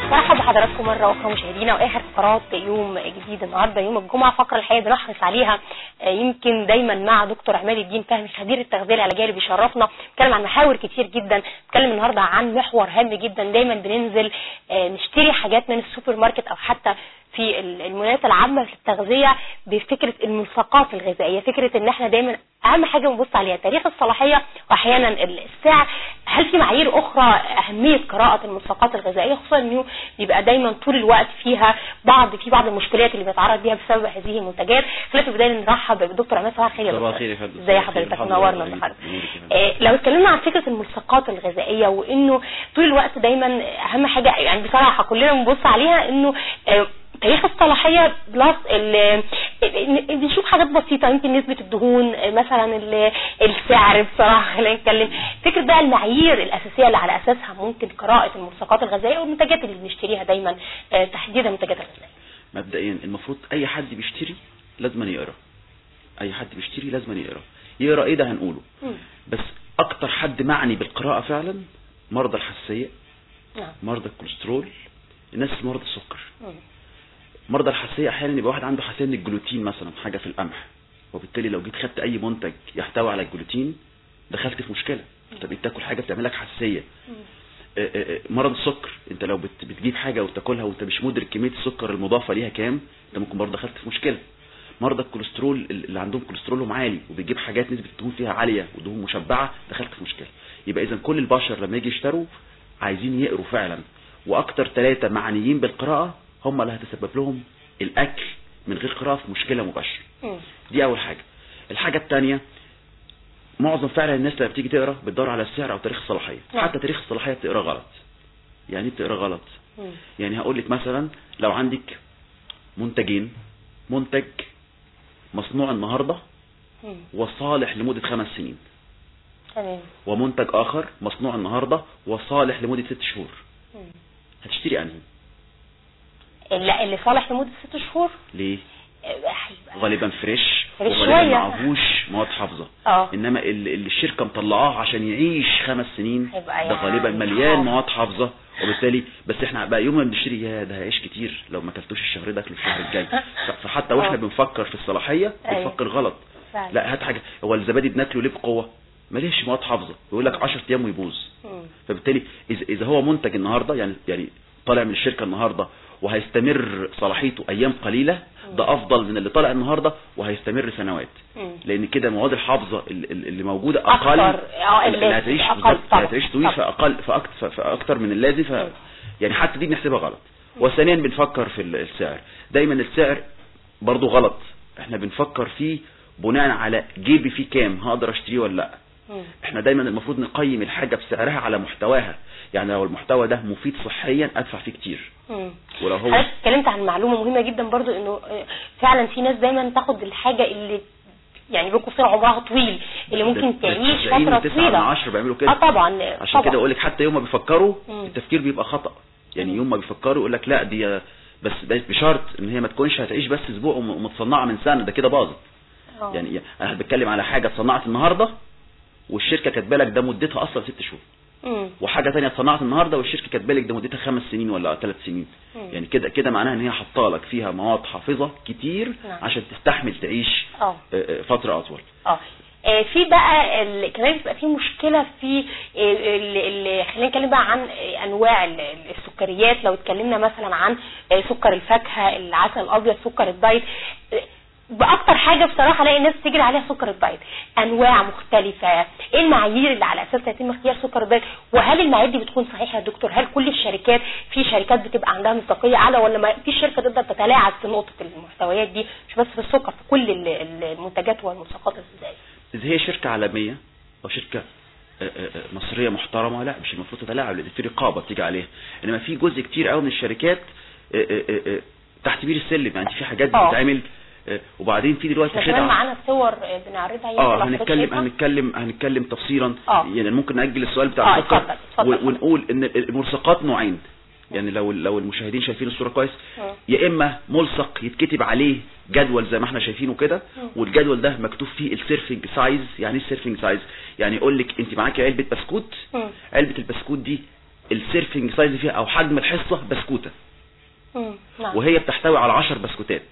مرحبا بحضراتكم مرة أخرى مشاهدينا وآخر فقرات يوم جديد النهاردة يوم الجمعة فقرة الحقيقة بنحرص عليها آه، يمكن دايما مع دكتور عماد الدين فهمي خبير التغذية العلاجية اللي بيشرفنا بيتكلم عن محاور كتير جدا بيتكلم النهاردة عن محور هام جدا دايما بننزل آه، نشتري حاجات من السوبر ماركت أو حتى في ال- المولات العامة في التغذية بفكرة الملصقات الغذائية فكرة ان احنا دايما اهم حاجة بنبص عليها تاريخ الصلاحية واحيانا ال- السعر هل في معايير اخرى اهمية قراءة الملصقات الغذائية خصوصا انه بيبقى دايما طول الوقت فيها بعض في بعض المشكلات اللي بيتعرض بيها بسبب هذه المنتجات خلينا في البداية نرحب بالدكتور عماد صباح الخير يا صباح دكتور. الخير يا فندم. ازي صباح الخير. حضرتك الحمد منورنا لله. النهارده نورك يا فندم. آه، لو اتكلمنا عن فكرة الملصقات الغذائية وانه طول الوقت دايما اهم حاجة يعني بصراحة كلنا بنبص عليها انه آه، تاريخ الصلاحية بلس ال- ال- بنشوف حاجات بسيطة يمكن نسبة الدهون آه، مثلا ال- السعر بصراحة خلينا نتكلم فكرة بقى المعايير الأساسية اللي على أساسها ممكن قراءة الملصقات الغذائية والمنتجات اللي بنشتريها دايما آه، تحديدا المنتجات الغذائية مبدئيا المفروض اي حد بيشتري لازم يقرا اي حد بيشتري لازم يقرا يقرا ايه ده هنقوله مم. بس اكتر حد معني بالقراءه فعلا مرضى الحساسيه نعم مرضى الكوليسترول الناس مرضى السكر مم. مرضى الحساسيه احيانا يبقى واحد عنده حساسيه من الجلوتين مثلا حاجه في القمح وبالتالي لو جيت خدت اي منتج يحتوي على الجلوتين دخلت في مشكله انت بتاكل حاجه بتعمل لك حساسيه آه، آه، آه، مرض السكر انت لو بت- بتجيب حاجه وتاكلها وانت مش مدرك كميه السكر المضافه ليها كام انت ممكن برضه دخلت في مشكله مرضى الكوليسترول اللي عندهم كوليسترولهم عالي وبيجيب حاجات نسبه الدهون فيها عاليه ودهون مشبعه دخلت في مشكله يبقى اذا كل البشر لما يجي يشتروا عايزين يقروا فعلا واكتر ثلاثه معنيين بالقراءه هم اللي هتسبب لهم الاكل من غير قراءه في مشكله مباشره مم. دي اول حاجه الحاجه الثانيه معظم فعلا الناس لما بتيجي تقرا بتدور على السعر او تاريخ الصلاحيه نعم. حتى تاريخ الصلاحيه بتقرا غلط يعني ايه بتقرا غلط مم. يعني هقول لك مثلا لو عندك منتجين منتج مصنوع النهارده مم. وصالح لمده خمس سنين تمام ومنتج اخر مصنوع النهارده وصالح لمده ست شهور مم. هتشتري انهي اللي اللي صالح لمدة ست شهور ليه آه، هيبقى غالبا فريش فريش وغالبا شوية. معهوش مواد حافظه اه انما اللي اللي الشركه مطلعاه عشان يعيش خمس سنين هيبقى ده يعني غالبا مليان حافظ. مواد حافظه وبالتالي بس احنا بقى يوم ما بنشتري يا ده هيعيش كتير لو ما اكلتوش الشهر ده اكله الشهر الجاي ف- فحتى واحنا آه. بنفكر في الصلاحيه أيوة. بنفكر غلط فعلا. لا هات حاجه هو الزبادي بناكله ليه بقوه مليش مواد حافظه ويقول لك 10 ايام ويبوظ مم. فبالتالي اذا اذا هو منتج النهارده يعني يعني طالع من الشركه النهارده وهيستمر صلاحيته ايام قليله ده افضل من اللي طالع النهارده وهيستمر سنوات مم. لان كده المواد الحافظه اللي اللي موجوده اقل أكتر. اه، اللي اللي- هتعيش أقل بالظبط، طبعا. اللي هتعيش طويل طبعا. فاقل فاكتر فاكتر من اللازم ف مم. يعني حتى دي بنحسبها غلط وثانيا بنفكر في ال- السعر دايما السعر برضو غلط احنا بنفكر فيه بناء على جيبي فيه كام هقدر اشتريه ولا لا مم. احنا دايما المفروض نقيم الحاجه بسعرها على محتواها يعني لو المحتوى ده مفيد صحيا ادفع فيه كتير مم. ولو هو حضرتك اتكلمت عن معلومه مهمه جدا برضو انه آه، فعلا في ناس دايما تاخد الحاجه اللي يعني بيكون فيها عمرها طويل اللي ممكن ده- ده تعيش 90 فتره وتسعة من طويله عشرة بيعملوا كده اه طبعا عشان طبعا. كده اقول لك حتى يوم ما بيفكروا مم. التفكير بيبقى خطا يعني مم. يوم ما بيفكروا يقول لك لا دي بس بس بشرط ان هي ما تكونش هتعيش بس اسبوع وم- ومتصنعه من سنه ده كده باظت آه. يعني انا بتكلم على حاجه اتصنعت النهارده والشركه كاتبه لك ده مدتها اصلا ست شهور مم. وحاجه تانية اتصنعت النهارده والشركه كاتبه لك ده مدتها خمس سنين ولا ثلاث سنين مم. يعني كده كده معناها ان هي حاطه لك فيها مواد حافظه كتير نعم. عشان تستحمل تعيش اه آه، آه، فتره اطول اه آه، في بقى ال... كمان بيبقى في مشكله في ال... ال... ال... خلينا نتكلم بقى عن آه، انواع ال- ال- السكريات لو اتكلمنا مثلا عن آه، سكر الفاكهه العسل الابيض سكر الدايت آه، باكتر حاجه بصراحه الاقي الناس تجري عليها سكر الدايت انواع مختلفه ايه المعايير اللي على اساسها يتم اختيار سكر الدايت وهل المعايير دي بتكون صحيحه يا دكتور هل كل الشركات في شركات بتبقى عندها مصداقيه اعلى ولا ما في شركه تقدر تتلاعب في نقطه المحتويات دي مش بس في السكر في كل ال- ال- المنتجات والملصقات الغذائيه اذا هي شركه عالميه او شركه آه، آه، آه، مصريه محترمه لا مش المفروض تتلاعب لان في رقابه بتيجي عليها انما في جزء كتير قوي من الشركات آه، آه، آه، آه، تحت بير السلم يعني في حاجات آه. بتتعمل آه، وبعدين في دلوقتي احنا كمان خدعه معانا صور آه، بنعرضها يمكن اه لو حضرتك هنتكلم شايفها. هنتكلم هنتكلم تفصيلا آه. يعني ممكن ناجل السؤال آه، بتاع السكر اتفضل، اتفضل. و- ونقول ان الملصقات نوعين يعني لو لو المشاهدين شايفين الصوره كويس آه. يا اما ملصق يتكتب عليه جدول زي ما احنا شايفينه كده والجدول ده مكتوب فيه السيرفنج سايز يعني ايه السيرفنج سايز يعني يقول لك انت معاكي علبه بسكوت مم. علبه البسكوت دي السيرفنج سايز فيها او حجم الحصه بسكوته مم. نعم وهي بتحتوي على 10 بسكوتات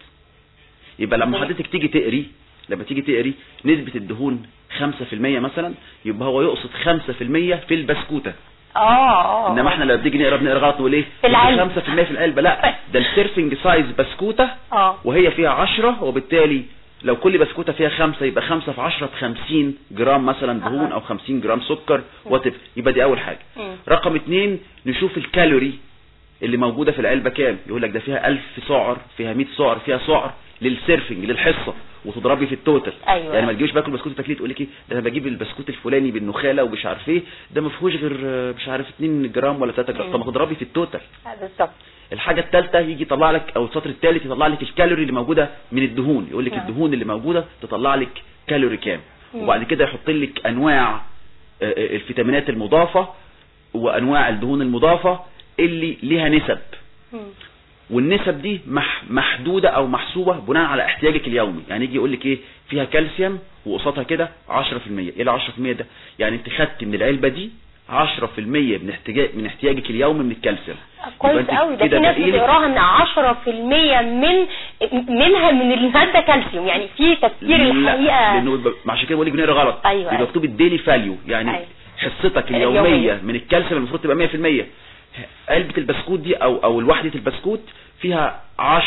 يبقى لما تمام. حضرتك تيجي تقري لما تيجي تقري نسبة الدهون 5% مثلا يبقى هو يقصد 5% في البسكوتة اه اه انما احنا لما بنيجي نقرا بنقرا غلط نقول ايه في العلبة. 5% في العلبة لا ده السيرفنج سايز بسكوتة اه وهي فيها 10 وبالتالي لو كل بسكوتة فيها خمسة يبقى خمسة في 10 ب 50 جرام مثلا دهون أها. او 50 جرام سكر وات يبقى دي اول حاجة مم. رقم اتنين نشوف الكالوري اللي موجودة في العلبة كام يقول لك ده فيها 1000 سعر فيها 100 سعر فيها سعر للسيرفنج للحصة وتضربي في التوتال أيوة. يعني ما تجيبش باكل بسكوت تاكليه تقول لك ايه ده انا بجيب البسكوت الفلاني بالنخاله ومش عارف ايه ده ما فيهوش غير آه، مش عارف 2 جرام ولا 3 جرام طب ما تضربي في التوتال آه، بالظبط الحاجه الثالثه يجي يطلع لك او السطر الثالث يطلع لك الكالوري اللي موجوده من الدهون يقول لك نعم. الدهون اللي موجوده تطلع لك كالوري كام مم. وبعد كده يحط لك انواع آه، آه، الفيتامينات المضافه وانواع الدهون المضافه اللي ليها نسب مم. والنسب دي مح محدودة او محسوبة بناء على احتياجك اليومي يعني يجي يقول لك ايه فيها كالسيوم وقصادها كده 10% ايه ال 10% ده يعني انت خدت من العلبة دي 10% من احتياج من احتياجك اليومي من الكالسيوم يبقى كويس انت قوي ده كده في ناس باقي لك- بتقراها ان 10% من منها من الماده كالسيوم يعني في تفكير لا، الحقيقه لانه بيبقى- عشان كده بقول لك بنقرا غلط أيوة، يبقى أيوة. مكتوب الديلي فاليو يعني أيوة. حصتك اليومية. اليوميه من الكالسيوم المفروض تبقى 100% علبه البسكوت دي او او الوحده البسكوت فيها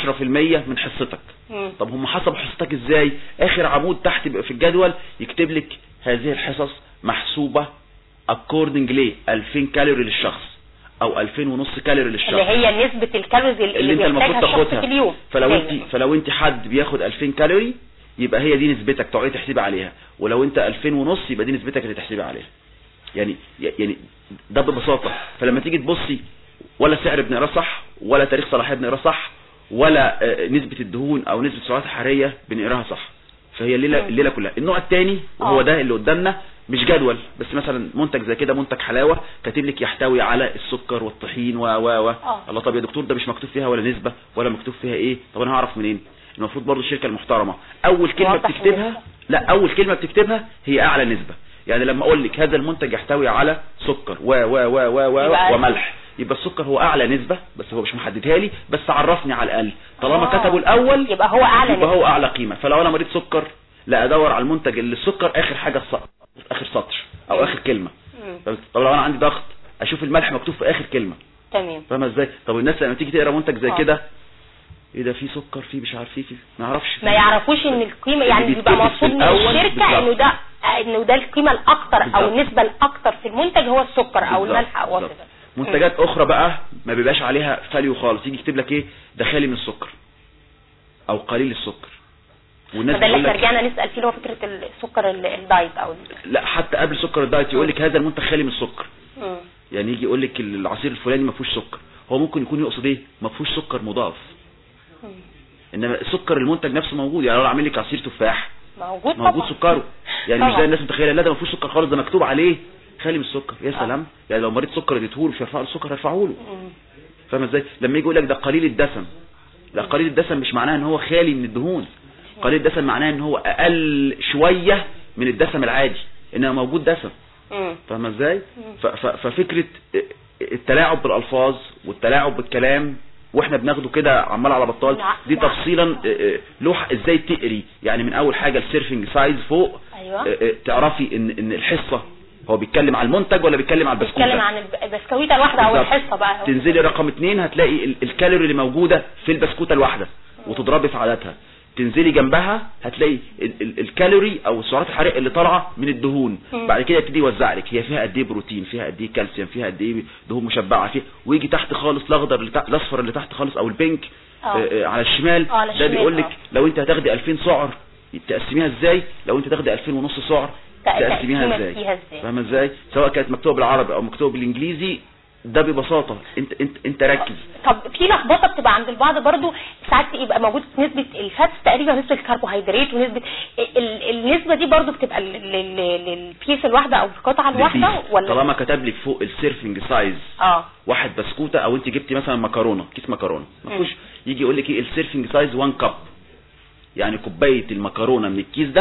10% من حصتك مم. طب هم حسبوا حصتك ازاي اخر عمود تحت بيبقى في الجدول يكتب لك هذه الحصص محسوبه according ل 2000 كالوري للشخص او 2000 ونص كالوري للشخص اللي هي نسبه الكالوريز اللي, اللي انت المفروض بيحتاجها الشخص تاخدها في اليوم فلو دايماً. انت فلو انت حد بياخد 2000 كالوري يبقى هي دي نسبتك تقعدي تحسبي عليها ولو انت 2000 ونص يبقى دي نسبتك اللي تحسبي عليها يعني يعني ده ببساطه فلما تيجي تبصي ولا سعر بنقراه صح ولا تاريخ صلاحيه بنقراه صح ولا آه، نسبه الدهون او نسبه السعرات الحراريه بنقراها صح فهي الليله مم. الليله كلها النوع الثاني وهو آه. ده اللي قدامنا مش جدول بس مثلا منتج زي كده منتج حلاوه كاتب لك يحتوي على السكر والطحين و و و آه. الله طب يا دكتور ده مش مكتوب فيها ولا نسبه ولا مكتوب فيها ايه طب انا هعرف منين المفروض برضو الشركه المحترمه اول كلمه يوضح بتكتبها النسبة. لا اول كلمه بتكتبها هي اعلى نسبه يعني لما اقول لك هذا المنتج يحتوي على سكر و و و و و يبقى- وملح يبقى السكر هو اعلى نسبه بس هو مش محددها لي بس عرفني على الاقل طالما آه. كتبوا الاول يبقى هو اعلى يبقى نسبة. هو اعلى قيمه فلو انا مريض سكر لا ادور على المنتج اللي السكر اخر حاجه في سطر في اخر سطر او مم. اخر كلمه مم. طب طب لو انا عندي ضغط اشوف الملح مكتوب في اخر كلمه تمام فاهمه ازاي طب الناس لما تيجي تقرا منتج زي آه. كده ايه ده فيه سكر فيه مش عارف ايه فيه ما يعرفش ما يعرفوش ان القيمه يعني اللي بيبقى بيتكتب في مقصود من الأول الشركه انه بالظبط. ده انه ده القيمه الاكثر او بالظبط. النسبه الاكثر في المنتج هو السكر او بالظبط، الملح او بالظبط. whatever. منتجات اخرى بقى ما بيبقاش عليها فاليو خالص يجي يكتب لك ايه ده خالي من السكر او قليل السكر والناس فده اللي بتقول احنا لك رجعنا نسال فيه اللي هو فكره السكر ال- الدايت او ال- لا حتى قبل سكر الدايت يقول لك هذا المنتج خالي من السكر مم. يعني يجي يقول لك العصير الفلاني ما فيهوش سكر هو ممكن يكون يقصد ايه ما فيهوش سكر مضاف مم. انما سكر المنتج نفسه موجود يعني لو أنا عامل لك عصير تفاح موجود موجود طبعا. سكره يعني مش طبعا. زي الناس متخيله لا ده ما فيهوش سكر خالص ده مكتوب عليه خالي من السكر يا آه. سلام يعني لو مريض سكر اديته له مش هيرفع له السكر هيرفعه له مم. فاهم ازاي لما يجي يقول لك ده قليل الدسم لا قليل الدسم مش معناه ان هو خالي من الدهون قليل الدسم معناه ان هو اقل شويه من الدسم العادي انما موجود دسم مم. فاهم ازاي ف- ف- ففكره التلاعب بالالفاظ والتلاعب بالكلام واحنا بناخده كده عمال على بطال نعم. دي نعم. تفصيلا آه، آه، لوحه ازاي تقري يعني من اول حاجه السيرفنج سايز فوق ايوه آه، آه، تعرفي ان ان الحصه هو بيتكلم على المنتج ولا بيتكلم على البسكوته بيتكلم عن الب- البسكويته الواحده او بالظبط. الحصه بقى تنزلي رقم اتنين هتلاقي ال- الكالوري اللي موجودة في البسكوتة الواحدة وتضربي في عددها تنزلي جنبها هتلاقي ال- ال- الكالوري او السعرات الحراريه اللي طالعه من الدهون مم. بعد كده يبتدي يوزع لك هي فيها قد ايه بروتين فيها قد ايه كالسيوم فيها قد ايه دهون مشبعه فيها ويجي تحت خالص الاخضر اللي تحت الاصفر اللي تحت خالص او البينك آه. آه، آه، على الشمال آه، على ده الشمال، بيقول لك آه. لو انت هتاخدي 2000 سعر تقسميها ازاي لو انت تاخدي 2000 ونص سعر تق- تقسميها تقسيمة ازاي فيها إزاي. فاهمه ازاي سواء كانت مكتوبه بالعربي او مكتوبه بالانجليزي ده ببساطه انت انت انت ركز طب في لخبطه بتبقى عند البعض برضو ساعات يبقى موجود نسبه الفاتس تقريبا ونسبه الكربوهيدرات ونسبه ال- النسبه دي برضو بتبقى لل- لل- للبيس الواحده او القطعه الواحده بالبيس. ولا طالما كتب لك فوق السيرفنج سايز اه واحد بسكوته او انت جبتي مثلا مكرونه كيس مكرونه ما مم. فيهوش يجي يقول لك ايه السيرفنج سايز 1 كاب يعني كوبايه المكرونه من الكيس ده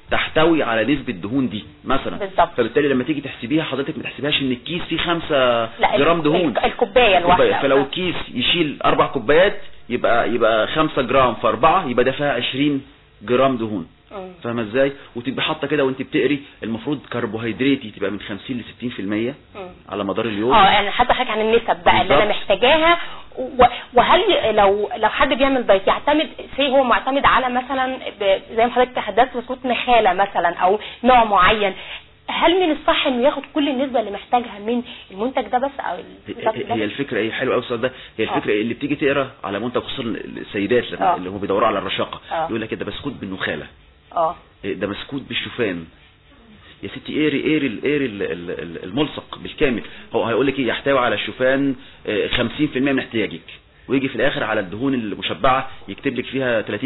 تحتوي على نسبة دهون دي مثلا بالظبط. فبالتالي لما تيجي تحسبيها حضرتك ما تحسبيهاش ان الكيس فيه 5 لا جرام ال- دهون ال- الكوبايه الواحده فلو الكيس يشيل اربع كوبايات يبقى يبقى 5 جرام في 4 يبقى ده فيها 20 جرام دهون مم. فاهمه ازاي وتبقى حاطه كده وانت بتقري المفروض كربوهيدراتي تبقى من 50 ل 60% مم. على مدار اليوم اه يعني حتى حضرتك عن النسب بقى اللي انا بالظبط. محتاجاها و- وهل لو لو حد بيعمل دايت يعتمد سي هو معتمد على مثلا ب- زي ما حضرتك تحدثت بصوت نخاله مثلا او نوع معين هل من الصح انه ياخد كل النسبه اللي محتاجها من المنتج ده بس او هي- هي هي الفكره ايه حلو قوي السؤال ده هي الفكره إيه اللي بتيجي تقرا على منتج خصوصا السيدات لما آه. اللي هم بيدوروا على الرشاقه آه. يقول لك ده بسكوت بالنخاله اه إيه ده مسكوت بالشوفان يا ستي ايري ايري ال- ايري ال- ال- ال- الملصق بالكامل هو هيقول لك ايه يحتوي على الشوفان آه، 50% من احتياجك ويجي في الاخر على الدهون المشبعه يكتب لك فيها 30%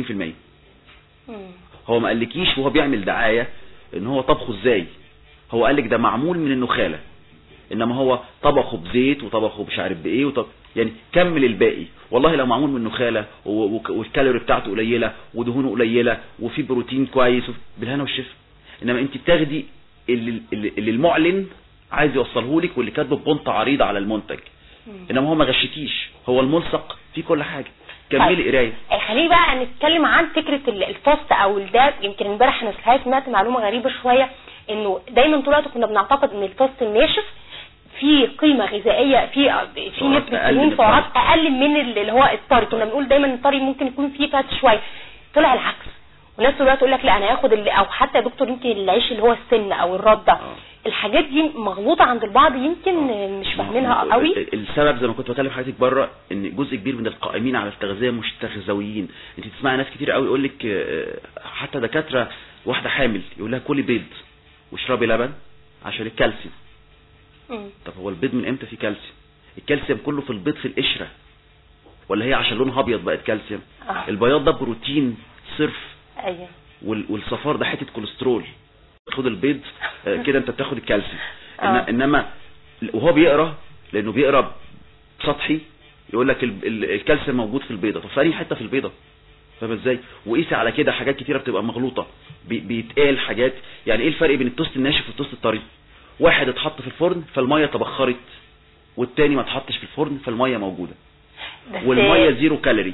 مم. هو ما قالكيش وهو بيعمل دعايه ان هو طبخه ازاي هو قال لك ده معمول من النخاله انما هو طبخه بزيت وطبخه مش عارف بايه وطب يعني كمل الباقي والله لو معمول من نخاله و- وك- والكالوري بتاعته قليله ودهونه قليله وفي بروتين كويس وف- بالهنا والشفا انما انت بتاخدي اللي, اللي اللي المعلن عايز يوصله لك واللي كاتبه ببنط عريض على المنتج انما هو ما غشكيش هو الملصق فيه كل حاجه كملي طيب. قرايه آه، خليني بقى نتكلم عن فكره ال- البوست او الداب يمكن امبارح انا سمعت- سمعت معلومه غريبه شويه انه دايما طول الوقت كنا بنعتقد ان البوست الناشف فيه قيمه غذائيه في في سعرات نسبه أقل دهون من سعرات الطري. اقل من اللي هو الطري كنا بنقول دايما ان الطري ممكن يكون فيه فات شويه طلع العكس والناس طول الوقت تقول لك لا انا هاخد اللي او حتى يا دكتور يمكن العيش اللي هو السن او الرده آه. الحاجات دي مغلوطه عند البعض يمكن مش فاهمينها قوي السبب زي ما كنت بكلم حضرتك بره ان جزء كبير من القائمين على التغذيه مستغذويين انت تسمعي ناس كتير قوي يقول لك آه، حتى دكاتره واحده حامل يقول لها كلي بيض واشربي لبن عشان الكالسيوم مم. طب هو البيض من امتى فيه كالسيوم الكالسيوم كله في البيض في القشره ولا هي عشان لونها ابيض بقت كالسيوم آه. البياض ده بروتين صرف ايوه وال- والصفار ده حته كوليسترول خد البيض آه، كده انت بتاخد الكالسيوم إن- آه. انما وهو بيقرا لانه بيقرا سطحي يقول لك ال- ال- الكالسيوم موجود في البيضه طب في أنهي حته في البيضه فاهم ازاي وقيسي على كده حاجات كتيره بتبقى مغلوطه بي- بيتقال حاجات يعني ايه الفرق بين التوست الناشف والتوست الطري واحد اتحط في الفرن فالميه تبخرت والتاني ما اتحطش في الفرن فالميه موجوده بس والميه زيرو كالوري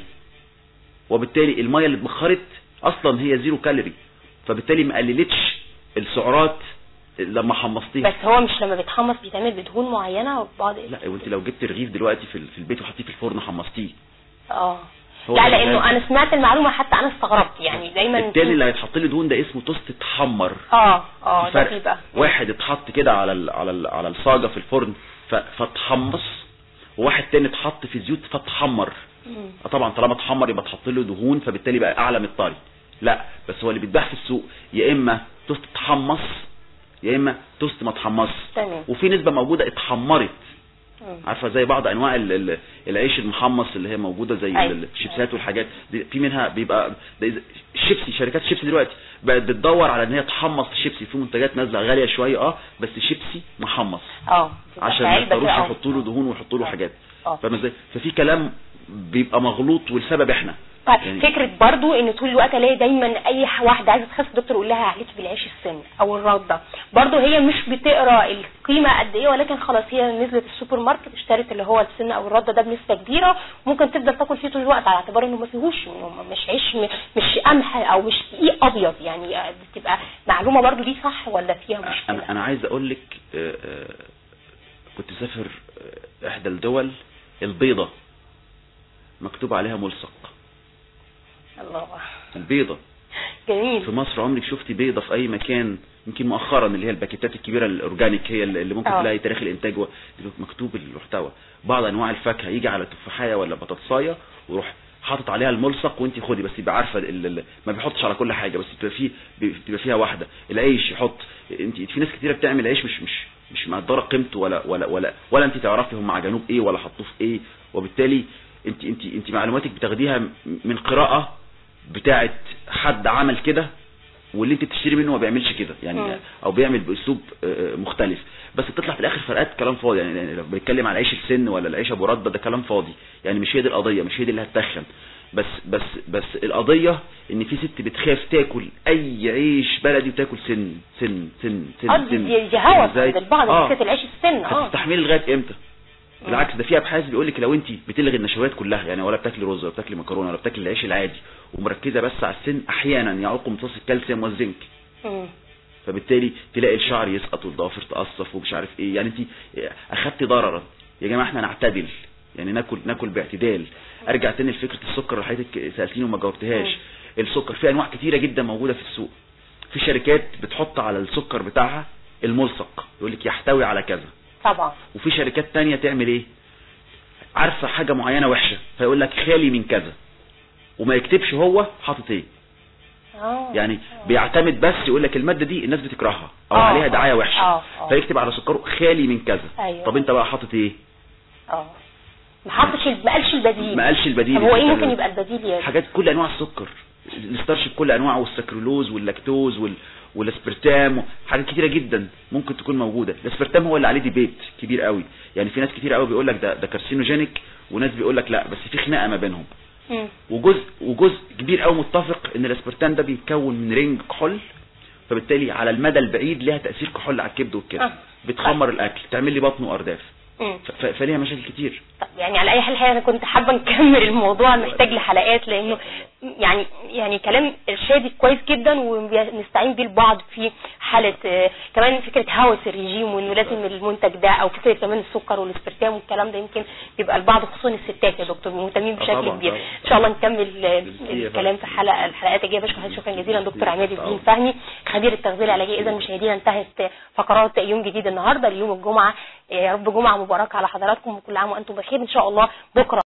وبالتالي الميه اللي اتبخرت اصلا هي زيرو كالوري فبالتالي ما قللتش السعرات لما حمصتيها بس هو مش لما بيتحمص بيتعمل بدهون معينه وبعض لا وانت لو جبت رغيف دلوقتي في ال- في البيت وحطيه في الفرن حمصتيه اه هو لا ده لانه الفرق. انا سمعت المعلومه حتى انا استغربت يعني دايما التاني اللي هيتحط له دهون ده اسمه توست اتحمر اه اه ده الفرق بيبقى واحد اتحط كده على ال على ال على الصاجه في الفرن ف- فاتحمص وواحد تاني اتحط في زيوت فاتحمر مم. آه طبعا طالما اتحمر يبقى اتحط له دهون فبالتالي بقى اعلى من الطري لا بس هو اللي بيتباع في السوق يا اما توست اتحمص يا اما توست ما اتحمص تمام. وفي نسبه موجوده اتحمرت مم. عارفه زي بعض انواع ال- ال- العيش المحمص اللي هي موجوده زي أيوة. ال- الشيبسات والحاجات دي في منها بيبقى ده إذا- الشيبسي شركات الشيبسي دلوقتي بقت بتدور على ان هي تحمص الشيبسي في منتجات نازله غاليه شويه اه بس شيبسي محمص اه بتبقى عشان في ما علبة يضطروش كده، آه. يحطوا له دهون ويحطوا له حاجات اه فاهم ازاي ففي كلام بيبقى مغلوط والسبب احنا طيب يعني- فكره برضو ان طول الوقت الاقي دايما اي ح- واحده عايزه تخس الدكتور يقول لها عليكي بالعيش السن او الرده برضو هي مش بتقرا القيمه قد ايه ولكن خلاص هي نزلت السوبر ماركت اشترت اللي هو السن او الرده ده بنسبه كبيره ممكن تفضل تاكل فيه طول الوقت على اعتبار انه ما فيهوش إنه مش عيش م- مش قمح او مش دقيق ابيض يعني آه، بتبقى معلومه برضو دي صح ولا فيها انا مشكله انا عايز اقول لك آه، آه، كنت سافر آه، احدى الدول البيضه مكتوب عليها ملصق الله البيضه في جميل مصر عمرك شفتي بيضه في اي مكان يمكن مؤخرا اللي هي الباكيتات الكبيره الاورجانيك هي اللي ممكن آه. تلاقي تاريخ الانتاج و- مكتوب المحتوى بعض انواع الفاكهه يجي على تفاحيه ولا بطاطسايه ويروح حاطط عليها الملصق وانت خدي بس يبقى عارفه ال- ال- ما بيحطش على كل حاجه بس بتبقى فيه بتبقى فيها واحده العيش يحط انت في ناس كتيره بتعمل عيش مش مش مش مقدره قيمته ولا ولا ولا ولا انت تعرفي هم عجنوه بايه ولا حطوه في ايه وبالتالي انت انت انت معلوماتك بتاخديها من قراءه بتاعت حد عمل كده واللي انت بتشتري منه ما بيعملش كده يعني مم. او بيعمل باسلوب آه، مختلف بس بتطلع في الاخر فرقات كلام فاضي يعني يعني لو بنتكلم على عيش السن ولا العيش ابو رده ده كلام فاضي يعني مش هي دي القضيه مش هي دي اللي هتتخن بس بس بس القضيه ان في ست بتخاف تاكل اي عيش بلدي وتاكل سن سن سن سن اه سن دي دي هوس إزاي؟ عند البعض آه. فكره العيش السن اه هتستحملي لغايه امتى بالعكس ده في ابحاث بيقول لك لو انت بتلغي النشويات كلها يعني ولا بتاكلي رز ولا بتاكلي مكرونه ولا بتاكلي العيش العادي ومركزه بس على السن احيانا يعوق امتصاص الكالسيوم والزنك مم. فبالتالي تلاقي الشعر يسقط والضوافر تقصف ومش عارف ايه يعني انت اخدتي ضررا يا جماعه احنا نعتدل يعني ناكل ناكل باعتدال ارجع تاني لفكره السكر اللي حضرتك سالتيني وما جاوبتهاش السكر في انواع كتيره جدا موجوده في السوق في شركات بتحط على السكر بتاعها الملصق يقول لك يحتوي على كذا طبعا وفي شركات تانية تعمل ايه عارفه حاجه معينه وحشه فيقول لك خالي من كذا وما يكتبش هو حاطط ايه اه يعني بيعتمد بس يقول لك الماده دي الناس بتكرهها او آه، عليها دعايه آه، وحشه آه، آه. فيكتب على سكره خالي من كذا أيوة. طب انت بقى حاطط ايه اه ما حطش ال- ما قالش البديل ما قالش البديل طب هو ايه اللي ممكن كان- يبقى البديل يا حاجات كل انواع السكر الستارش بكل انواعه والسكرولوز واللاكتوز وال والاسبرتام حاجات كتيره جدا ممكن تكون موجوده الاسبرتام هو اللي عليه ديبيت كبير قوي يعني في ناس كتير قوي بيقول لك ده ده كارسينوجينيك وناس بيقول لك لا بس في خناقه ما بينهم مم. وجزء وجزء كبير قوي متفق ان الاسبرتام ده بيتكون من رينج كحول فبالتالي على المدى البعيد ليها تاثير كحول على الكبد والكبد آه. بتخمر الاكل تعمل لي بطن وارداف مم. ف- ف- فليها مشاكل كتير طب يعني على اي حال الحقيقة انا كنت حابه نكمل الموضوع محتاج لحلقات لانه يعني يعني كلام ارشادي كويس جدا ونستعين بيه البعض في حاله آه، كمان فكره هوس الرجيم وانه لازم المنتج ده او فكره كمان السكر والاسبرتام والكلام ده يمكن بيبقى البعض خصوصا الستات يا دكتور مهتمين آه بشكل طبعاً، كبير طبعاً. ان شاء الله نكمل آه، بالكتير الكلام في طبعاً. حلقه الحلقات الجايه بشكرك شكرا جزيلا دكتور عماد الدين طبعاً. فهمي خبير التغذيه العلاجيه اذا مشاهدينا انتهت فقرات يوم جديد النهارده ليوم الجمعه يا رب جمعه مباركه على حضراتكم وكل عام وانتم بخير ان شاء الله بكره